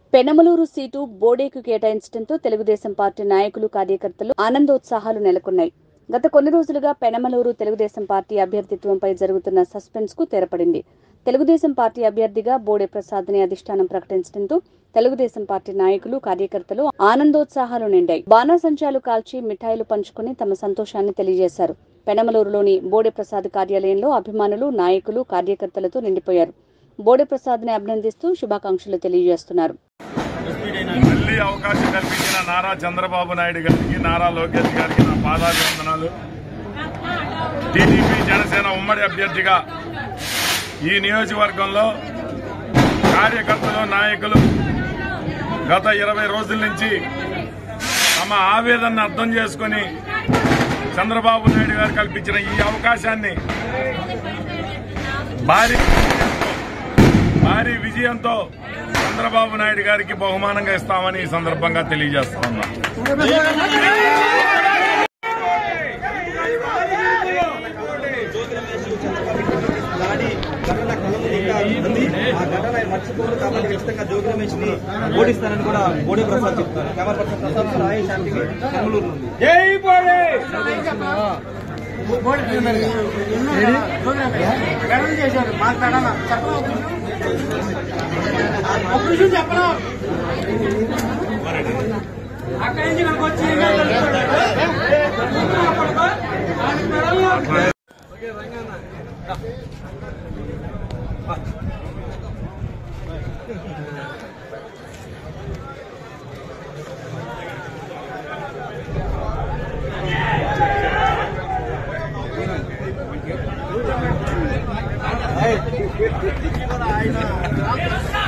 Penamaluru seat బోడేకు కేటాయించడంతో Telugu Desam party నాయకులు కార్యకర్తలు ఆనందోత్సాహాలు నెలకొన్నాయి గత కొన్ని రోజులుగా పెనమలూరు తెలుగుదేశం పార్టీ అభ్యర్థిత్వంపై జరుగుతున్న సస్పెన్స్ కు తెరపడింది తెలుగుదేశం పార్టీ అభ్యర్థిగా బోడే ప్రసాద్ ని అధిష్టానం ప్రకటించడంతో తెలుగుదేశం పార్టీ నాయకులు కార్యకర్తలు ఆనందోత్సాహాలు నిండాయి బాణాసంచాలు కాల్చి మిఠాయిలు పంచుకుని తమ సంతోషాన్ని తెలియజేశారు పెనమలూరులోని బోడే ప్రసాద్ కార్యాలయంలో అభిమానులు నాయకులు కార్యకర్తలతో నిండిపోయారు బోడే ప్రసాద్ ని అభినందిస్తూ శుభాకాంక్షలు తెలియజేస్తున్నారు మళ్ళీ అవకాశం కల్పించిన నారా చంద్రబాబు నాయుడు గారికి నారా లోకేష్ గారికి నా పాదాభివందనాలు టీడీపీ జనసేన ఉమ్మడి అభ్యర్థిగా ఈ నియోజకవర్గంలో కార్యకర్తలు నాయకులు గత ఇరవై రోజుల నుంచి తమ ఆవేదనను అర్థం చేసుకుని చంద్రబాబు నాయుడు గారు కల్పించిన ఈ అవకాశాన్ని భారీ భారీ విజయంతో చంద్రబాబు నాయుడు గారికి బహుమానంగా ఇస్తామని ఈ సందర్భంగా తెలియజేస్తా ఉన్నా దాడి ఘటన కళ్ళ ముందు ఇంకా ఉంది ఆ ఘటన మర్చిపోరు కాబట్టి ఖచ్చితంగా జోగి రమేష్ ని ఓడిస్తానని కూడా బోడే ప్రసాద్ చెప్తారు కెమెరా పర్సన్ ప్రసాద్ రాయ్ శాంతికి బెంగళూరు నుండి చేశారు మాట్లాడాలా ఒక విషయం చెప్పరా అక్కడి నుంచి నాకు వచ్చి ఆయన